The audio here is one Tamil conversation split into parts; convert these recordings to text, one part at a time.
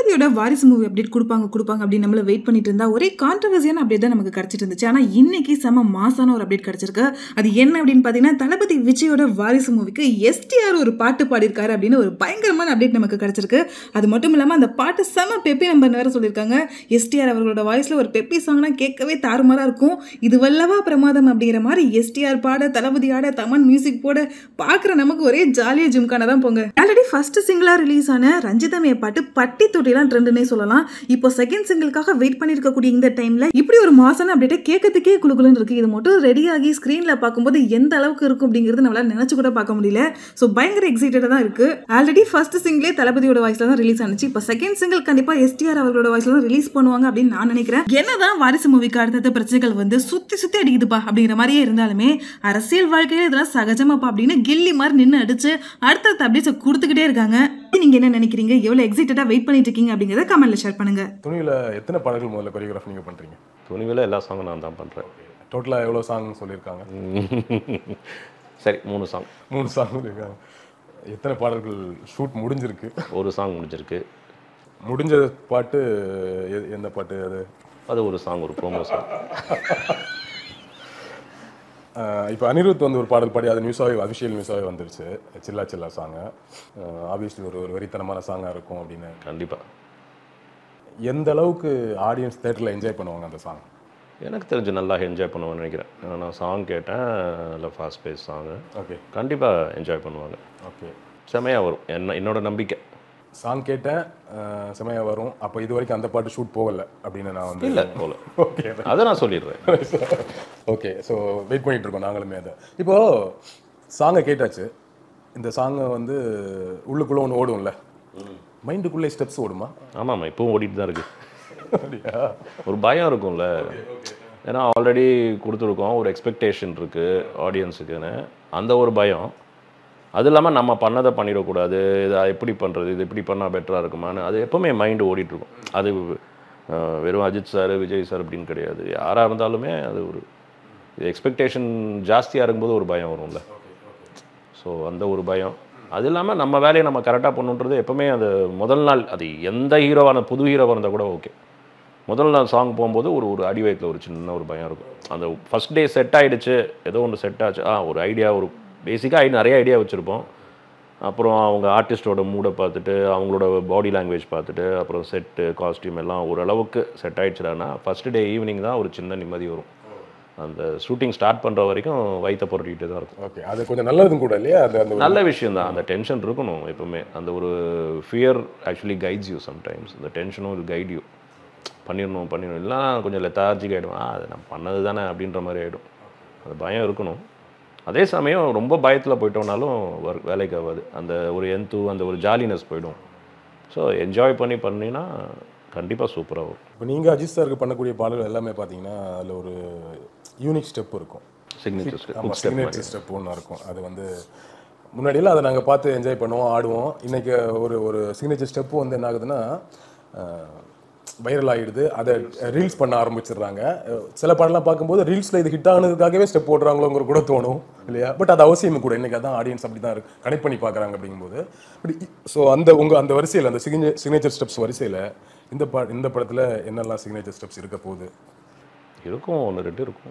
தளபதியோட வாரிசு மூவி அப்டேட் கொடுப்பாங்க கொடுப்பாங்க அப்படின்னு நம்மள வெயிட் பண்ணிட்டு இருந்தா ஒரே கான்ட்ரவர்சியான அப்டேட் தான் நமக்கு கிடைச்சிட்டு இருந்துச்சு ஆனா இன்னைக்கு செம மாசான ஒரு அப்டேட் கிடைச்சிருக்கு அது என்ன அப்படின்னு பாத்தீங்கன்னா தளபதி விஜயோட வாரிசு மூவிக்கு எஸ்டிஆர் ஒரு பாட்டு பாடியிருக்காரு அப்படின்னு ஒரு பயங்கரமான அப்டேட் நமக்கு கிடைச்சிருக்கு அது மட்டும் இல்லாம அந்த பாட்டு செம பெப்பி நம்பர் வேற சொல்லியிருக்காங்க எஸ்டிஆர் அவர்களோட வாய்ஸ்ல ஒரு பெப்பி சாங்னா கேட்கவே தாறுமாறா இருக்கும் இது வல்லவா பிரமாதம் அப்படிங்கிற மாதிரி எஸ்டிஆர் பாட தளபதி ஆட தமன் மியூசிக் போட பாக்குற நமக்கு ஒரே ஜாலியா ஜிம்கான தான் போங்க ஆல்ரெடி ஃபர்ஸ்ட் சிங்கிளா ரிலீஸ் ஆன ரஞ்சிதமே பாட்டு பட்டி தொட்டிலாம் ட்ரெண்டுனே சொல்லலாம் இப்போ செகண்ட் சிங்கிள்காக வெயிட் பண்ணிருக்கக்கூடிய இந்த டைம்ல இப்படி ஒரு மாசான அப்டேட்டை கேட்கறதுக்கே குழுக்குழுன்னு இருக்கு இது மட்டும் ரெடி ஆகி ஸ்க்ரீன்ல பார்க்கும்போது எந்த அளவுக்கு இருக்கும் அப்படிங்கிறது நம்மளால நினைச்சு கூட பார்க்க முடியல ஸோ பயங்கர எக்ஸைட்டடா தான் இருக்கு ஆல்ரெடி ஃபர்ஸ்ட் சிங்கிளே தளபதியோட வாய்ஸ்ல தான் ரிலீஸ் ஆனிச்சு இப்போ செகண்ட் சிங்கிள் கண்டிப்பா எஸ்டிஆர் அவர்களோட வாய்ஸ்ல தான் ரிலீஸ் பண்ணுவாங்க அப்படின்னு நான் நினைக்கிறேன் என்னதான் வாரிசு மூவிக்கு அடுத்தது பிரச்சனைகள் வந்து சுத்தி சுத்தி அடிக்குதுப்பா அப்படிங்கிற மாதிரியே இருந்தாலுமே அரசியல் வாழ்க்கையில இதெல்லாம் சகஜமாப்பா அப்படின்னு கில்லி மாதிரி நின்று அடிச்சு அடுத்தடுத்த அப்டேட்ஸை கொடுத்துக்கிட்டே இருக்காங்க நீங்க என்ன நினைக்கிறீங்க எவ்வளவு எக்ஸைட்டடா வெயிட் பண்ணிட்டு இருக்கீங்க அப்படிங்கறத கமெண்ட்ல ஷேர் பண்ணுங்க துணிவில் எத்தனை பாடல்கள் முதல்ல கொரியோகிராஃப் நீங்கள் பண்ணுறீங்க துணிவில் எல்லா சாங்கும் நான் தான் பண்ணுறேன் டோட்டலாக எவ்வளோ சாங் சொல்லியிருக்காங்க சரி மூணு சாங் மூணு சாங் சொல்லியிருக்காங்க எத்தனை பாடல்கள் ஷூட் முடிஞ்சிருக்கு ஒரு சாங் முடிஞ்சிருக்கு முடிஞ்ச பாட்டு எ- எந்த பாட்டு அது அது ஒரு சாங் ஒரு ப்ரோமோ சாங் இப்போ அனிருத் வந்து ஒரு பாடல் பாடி அது நியூஸாகவே அபிஷியல் நியூஸாகவே வந்துருச்சு சில்லா சில்லா சாங்கு ஆப்வியஸ்லி ஒரு ஒரு வெறித்தனமான சாங்காக இருக்கும் அப்படின்னு கண்டிப்பாக எந்த அளவுக்கு ஆடியன்ஸ் தேட்டரில் என்ஜாய் பண்ணுவாங்க அந்த சாங் எனக்கு தெரிஞ்சு நல்லா என்ஜாய் பண்ணுவேன்னு நினைக்கிறேன் ஏன்னா நான் சாங் கேட்டேன் இல்லை ஃபாஸ்ட் பேஸ் சாங்கு ஓகே கண்டிப்பாக என்ஜாய் பண்ணுவாங்க ஓகே செமையாக வரும் என்ன என்னோட நம்பிக்கை சாங் கேட்டேன் அஹ், செமையா வரும் அப்போ இது வரைக்கும் அந்த பாட்டு ஷூட் போகல அப்படின்னு நான் வந்து இல்லை போல ஓகே அதை நான் சொல்லிடுறேன் ஓகே ஸோ வெயிட் பண்ணிட்டு இருக்கோம் நாங்களுமே அதை இப்போ சாங்கை கேட்டாச்சு இந்த சாங்கை வந்து உள்ளுக்குள்ள ஒன்று ஓடும்ல மைண்டுக்குள்ளே ஸ்டெப்ஸ் ஓடுமா ஆமாம்மா இப்பவும் ஓடிட்டு தான் இருக்குது அப்படியா ஒரு பயம் இருக்கும்ல ஏன்னா ஆல்ரெடி கொடுத்துருக்கோம் ஒரு எக்ஸ்பெக்டேஷன் இருக்குது ஆடியன்ஸுக்குன்னு அந்த ஒரு பயம் அது இல்லாமல் நம்ம பண்ணதை பண்ணிடக்கூடாது இதை எப்படி பண்ணுறது இது இப்படி பண்ணால் பெட்டராக இருக்குமான்னு அது எப்போவுமே மைண்டு ஓடிட்டுருக்கும் அது அஹ், வெறும் அஜித் சார் விஜய் சார் அப்படின்னு கிடையாது யாராக இருந்தாலுமே அது ஒரு எக்ஸ்பெக்டேஷன் ஜாஸ்தியாக இருக்கும்போது ஒரு பயம் வரும்ல ஸோ அந்த ஒரு பயம் அது இல்லாமல் நம்ம வேலையை நம்ம கரெக்டாக பண்ணுன்றது எப்போவுமே அது முதல் நாள் அது எந்த ஹீரோவான புது ஹீரோவாக இருந்தால் கூட ஓகே முதல் நாள் சாங் போகும்போது ஒரு ஒரு அடி வயிற்றுல ஒரு சின்ன ஒரு பயம் இருக்கும் அந்த ஃபஸ்ட் டே செட் ஆயிடுச்சு ஏதோ ஒன்று செட் ஆச்சு ஆ ஒரு ஐடியா ஒரு பேசிக்காக நிறைய ஐடியா வச்சுருப்போம் அப்புறம் அவங்க ஆர்டிஸ்டோட மூடை பார்த்துட்டு அவங்களோட பாடி லாங்குவேஜ் பார்த்துட்டு அப்புறம் செட்டு காஸ்டியூம் எல்லாம் ஓரளவுக்கு செட் ஆயிடுச்சுடான்னா ஃபஸ்ட் டே ஈவினிங் தான் ஒரு சின்ன நிம்மதி வரும் அந்த ஷூட்டிங் ஸ்டார்ட் பண்ணுற வரைக்கும் வயிற்ற புரட்டிகிட்டே தான் இருக்கும் ஓகே அது கொஞ்சம் நல்லதும் கூட இல்லையா அந்த அந்த ஒரு- நல்ல விஷயம் தான் அந்த டென்ஷன் இருக்கணும் எப்பவுமே அந்த ஒரு fear actually guides you sometimes இந்த டென்ஷனும் இது கைட் யூ பண்ணிடணும் பண்ணிடணும் இல்லைனா கொஞ்சம் லெத்தார்ஜிக் ஆகிடும் ஆ அது நம்ம பண்ணது தானே அப்படின்ற மாதிரி ஆகிடும் அது பயம் இருக்கணும் அதே சமயம் ரொம்ப பயத்தில் போயிட்டோம்னாலும் ஒர்க் வேலைக்கு ஆகாது அந்த ஒரு எந்து அந்த ஒரு ஜாலினஸ் போயிடும் ஸோ என்ஜாய் பண்ணி பண்ணினா கண்டிப்பாக சூப்பராக வரும் இப்போ நீங்கள் அஜித் சாருக்கு பண்ணக்கூடிய பாடல்கள் எல்லாமே பார்த்தீங்கன்னா அதில் ஒரு யூனிக் ஸ்டெப் இருக்கும் சிக்னேச்சர் ஆமாம் சிக்னேச்சர் ஸ்டெப் ஒன்று இருக்கும் அது வந்து முன்னாடியெல்லாம் அதை நாங்கள் பார்த்து என்ஜாய் பண்ணுவோம் ஆடுவோம் இன்னைக்கு ஒரு ஒரு சிக்னேச்சர் ஸ்டெப்பு வந்து என்ன ஆகுதுன்னா வைரல் ஆகிடுது அதை ரீல்ஸ் பண்ண ஆரம்பிச்சிடுறாங்க அஹ் சில பாடலாம் பார்க்கும்போது ரீல்ஸில் இது ஹிட் ஆனதுக்காகவே ஸ்டெப் போடுறாங்களோங்கிற கூட தோணும் இல்லையா பட் அது அவசியம் கூட இன்னைக்கு அதான் ஆடியன்ஸ் அப்படி தான் இருக்கு கனெக்ட் பண்ணி பார்க்குறாங்க அப்படிங்கும்போது பட் ஸோ அந்த உங்கள் அந்த வரிசையில் அந்த சிக்னேச்சர் ஸ்டெப்ஸ் வரிசையில் இந்த பா இந்த படத்தில் என்னெல்லாம் சிக்னேச்சர் ஸ்டெப்ஸ் இருக்க போகுது இருக்கும் ஒன்று ரெண்டு இருக்கும்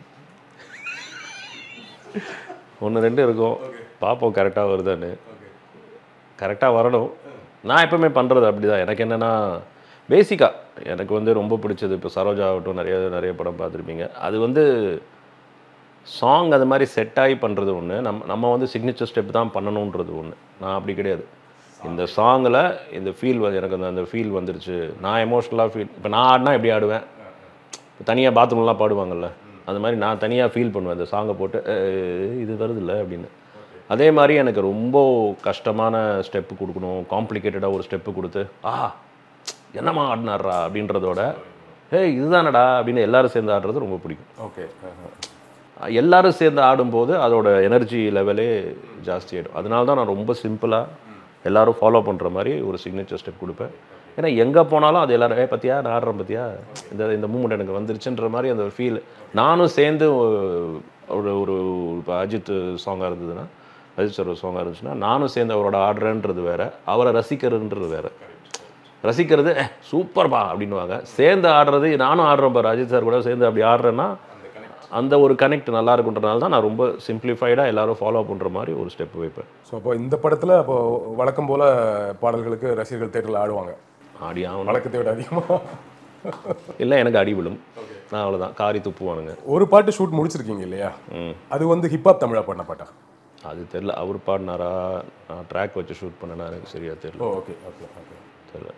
ஒன்று ரெண்டு இருக்கும் பார்ப்போம் கரெக்டாக வருதான்னு கரெக்டாக வரணும் நான் எப்பவுமே பண்ணுறது அப்படி தான் எனக்கு என்னென்னா பேசிக்காக எனக்கு வந்து ரொம்ப பிடிச்சது இப்போ சரோஜா ஆகட்டும் நிறைய நிறைய படம் பார்த்துருப்பீங்க அது வந்து சாங் அது மாதிரி செட் ஆகி பண்ணுறது ஒன்று நம்ம நம்ம வந்து சிக்னேச்சர் ஸ்டெப் தான் பண்ணணுன்றது ஒன்று நான் அப்படி கிடையாது இந்த சாங்கில் இந்த ஃபீல் எனக்கு அந்த அந்த ஃபீல் வந்துருச்சு நான் எமோஷ்னலாக ஃபீல் இப்போ நான் ஆடினா எப்படி ஆடுவேன் தனியாக பாத்ரூம்லாம் பாடுவாங்கல்ல அந்த மாதிரி நான் தனியாக ஃபீல் பண்ணுவேன் இந்த சாங்கை போட்டு "அஹ், இது வருதுல்ல அப்படின்னு அதே மாதிரி எனக்கு ரொம்ப கஷ்டமான ஸ்டெப்பு கொடுக்கணும் காம்ப்ளிகேட்டடாக ஒரு ஸ்டெப்பு கொடுத்து ஆ என்னம்மா ஆடினாரா அப்படின்றதோட ஏய் இதுதானடா அப்படின்னு எல்லாரும் சேர்ந்து ஆடுறது ரொம்ப பிடிக்கும் ஓகே எல்லாரும் சேர்ந்து ஆடும்போது அதோட எனர்ஜி லெவலே ஜாஸ்தி ஆகிடும் அதனால தான் நான் ரொம்ப சிம்பிளாக எல்லாரும் ஃபாலோ பண்ணுற மாதிரி ஒரு சிக்னேச்சர் ஸ்டெப் கொடுப்பேன் ஏன்னா எங்கே போனாலும் அது எல்லாரும் ஏ பத்தியா நான் ஆடுறேன் பத்தியா இந்த இந்த மூமெண்ட் எனக்கு வந்துருச்சுன்ற மாதிரி அந்த ஃபீல் நானும் சேர்ந்து ஒரு ஒரு இப்போ அஜித் சாங்காக இருந்ததுன்னா அஜித் சார் சாங்காக இருந்துச்சுன்னா நானும் சேர்ந்து அவரோட ஆடுறேன்றது வேற அவரை ரசிக்கிறதுன்றது வேற ரசிக்கிறது "ஏ, சூப்பர்பா அப்படின்னுவாங்க சேர்ந்து ஆடுறது நானும் ஆடுறேன் பாரு அஜித் சார் கூட சேர்ந்து அப்படி ஆடுறேன்னா அந்த ஒரு கனெக்ட் நல்லா இருக்குன்றனால தான் நான் ரொம்ப சிம்பிளிஃபைடாக எல்லாரும் ஃபாலோ பண்ணுற மாதிரி ஒரு ஸ்டெப் வைப்பேன் ஸோ அப்போ இந்த படத்தில் அப்போ வழக்கம் போல பாடல்களுக்கு ரசிகர்கள் தேட்டரில் ஆடுவாங்க ஆடி ஆகணும் வழக்கத்தை விட அதிகமாக இல்லை எனக்கு அடி விழும் நான் அவ்வளோதான் காரி துப்புவானுங்க ஒரு பாட்டு ஷூட் முடிச்சிருக்கீங்க இல்லையா ம் அது வந்து ஹிப்ஹாப் தமிழா பண்ண பாட்டா அது தெரில அவர் பாடினாரா நான் ட்ராக் வச்சு ஷூட் பண்ணனா எனக்கு சரியா தெரியல ஓ ஓகே ஓகே ஓகே தெரியல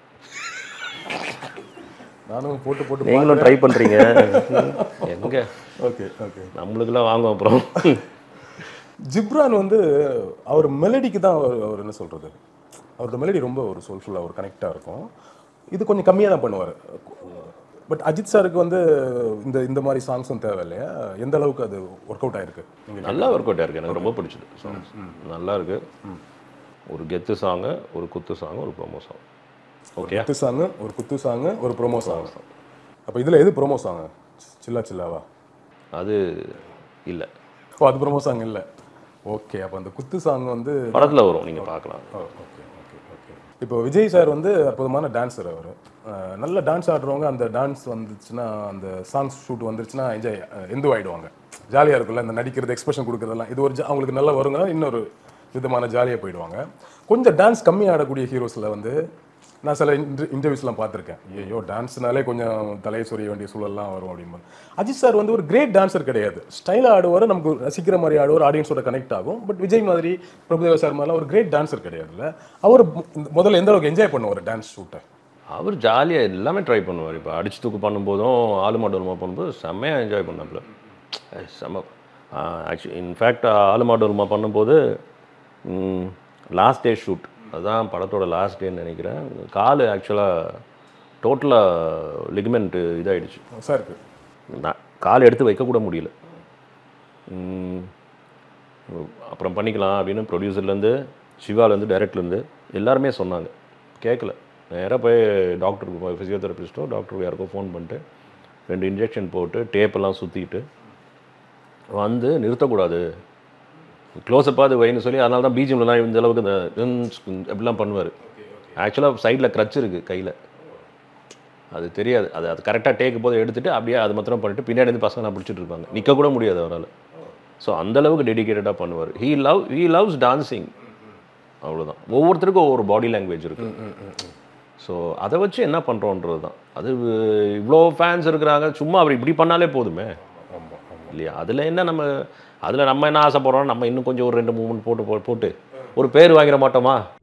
நானும் போட்டு போட்டு நீங்களும் ட்ரை பண்ணுறீங்க எங்கே ஓகே ஓகே நம்மளுக்கெல்லாம் வாங்குவோம் அப்புறம் ஜிப்ரான் வந்து அவர் மெலடிக்கு தான் அவர் அவர் என்ன சொல்கிறது அவரோட மெலடி ரொம்ப ஒரு சோல்ஃபுல்லாக ஒரு கனெக்டாக இருக்கும் இது கொஞ்சம் கம்மியாக தான் பண்ணுவார் பட் அஜித் சாருக்கு வந்து இந்த இந்த மாதிரி சாங்ஸும் தேவை இல்லையா எந்த அளவுக்கு அது ஒர்க் அவுட் ஆயிருக்கு நீங்கள் நல்லா ஒர்க் அவுட் இருக்கு எனக்கு ரொம்ப பிடிச்சது songs. நல்லா இருக்கு ஒரு கெத்து சாங்கு ஒரு குத்து சாங் ஒரு ப்ரோமோ சாங் ஓகே குத்து சாங்கு ஒரு குத்து சாங்கு ஒரு ப்ரோமோ சாங் அப்போ இதில் எது ப்ரோமோ சாங்கு சில்லா சில்லாவா அது இல்லை ஓ அது ப்ரோமோ சாங் இல்லை ஓகே அப்போ அந்த குத்து சாங் வந்து படத்தில் வரும் நீங்கள் பார்க்கலாம் ஓ ஓகே ஓகே ஓகே இப்போ விஜய் சார் வந்து அற்புதமான டான்ஸர் அவர் நல்ல டான்ஸ் ஆடுறவங்க அந்த டான்ஸ் வந்துச்சுன்னா அந்த சாங்ஸ் ஷூட் வந்துருச்சுன்னா என்ஜாய் எந்து ஆயிடுவாங்க ஜாலியாக இருக்குல்ல அந்த நடிக்கிறது எக்ஸ்பிரஷன் கொடுக்குறதெல்லாம் இது ஒரு ஜா- அவங்களுக்கு நல்லா வருங்க இன்னொரு விதமான ஜாலியாக போயிடுவாங்க கொஞ்சம் டான்ஸ் கம்மி ஆடக்கூடிய ஹீரோஸில் வந்து நான் சில இன்டர்வியூஸ்லாம் பார்த்துருக்கேன் ஐயோ டான்ஸ்னாலே கொஞ்சம் தலையை சொரிய வேண்டிய சூழல்லாம் வரும் அப்படின்னு அஜித் சார் வந்து ஒரு கிரேட் டான்சர் கிடையாது ஸ்டைலாக ஆடுவார் நமக்கு ரசிக்கிற மாதிரி ஆடுவார் ஆடியன்ஸோட கனெக்ட் ஆகும் பட் விஜய் மாதிரி பிரபுதேவ சார் மாதிரிலாம் ஒரு கிரேட் டான்சர் கிடையாதுல்ல அவர் மு- இந்த- முதல்ல எந்த அளவுக்கு என்ஜாய் பண்ணுவார் டான்ஸ் ஷூட்டை அவர் ஜாலியாக எல்லாமே ட்ரை பண்ணுவார் இப்போ அடிச்சு தூக்கு பண்ணும்போதும் ஆளு மாடோல்மா பண்ணும்போது செம்மையாக என்ஜாய் பண்ணாப்புல ஏய், செம்ம ஆக்சுவலி இன்ஃபேக்ட் ஆளு மாடோல்மா பண்ணும்போது லாஸ்ட் டே ஷூட் அதுதான் படத்தோட லாஸ்ட் டேன்னு நினைக்கிறேன் கால் ஆக்சுவலாக டோட்டலாக லிகமெண்ட் இதாயிடுச்சு சாருக்கு நான் கால் எடுத்து வைக்கக்கூட முடியல ம், அப்புறம் பண்ணிக்கலாம் அப்படின்னு ப்ரொடியூசர்லேருந்து சிவாலேருந்து டைரக்டர்லேருந்து எல்லாருமே சொன்னாங்க கேட்கல நேராக போய் டாக்டருக்கு போய் ஃபிசியோதெரபிஸ்ட்டோ டாக்டருக்கு யாருக்கோ ஃபோன் பண்ணிட்டு ரெண்டு இன்ஜெக்ஷன் போட்டு டேப்பெல்லாம் சுற்றிட்டு வந்து நிறுத்தக்கூடாது க்ளோஸப்பாக அது வைன்னு சொல்லி அதனால தான் பிஜிஎம்லாம் இந்த அளவுக்கு இந்த அப்படிலாம் பண்ணுவார் ஆக்சுவலாக சைடில் க்ரச் இருக்குது கையில் அது தெரியாது அது அது கரெக்டாக டேக்கு போது எடுத்துட்டு அப்படியே அது மாத்திரம் பண்ணிட்டு பின்னாடி இருந்து பசங்க பிடிச்சிட்டு இருப்பாங்க நிற்க கூட முடியாது அவரால் ஸோ அந்த அளவுக்கு டெடிகேட்டடாக பண்ணுவார் he love he loves dancing அவ்வளவுதான் ஒவ்வொருத்தருக்கும் ஒவ்வொரு பாடி லாங்குவேஜ் இருக்கு ஸோ அதை வச்சு என்ன பண்ணுறோன்றது தான் அது இவ்வளோ ஃபேன்ஸ் இருக்கிறாங்க சும்மா அவர் இப்படி பண்ணாலே போதுமே இல்லையா அதில் என்ன நம்ம அதில் நம்ம என்ன ஆசைப்படுறோம் நம்ம இன்னும் கொஞ்சம் ஒரு ரெண்டு மூமெண்ட் போட்டு போ- போட்டு ஒரு பேர் வாங்கிட மாட்டோமா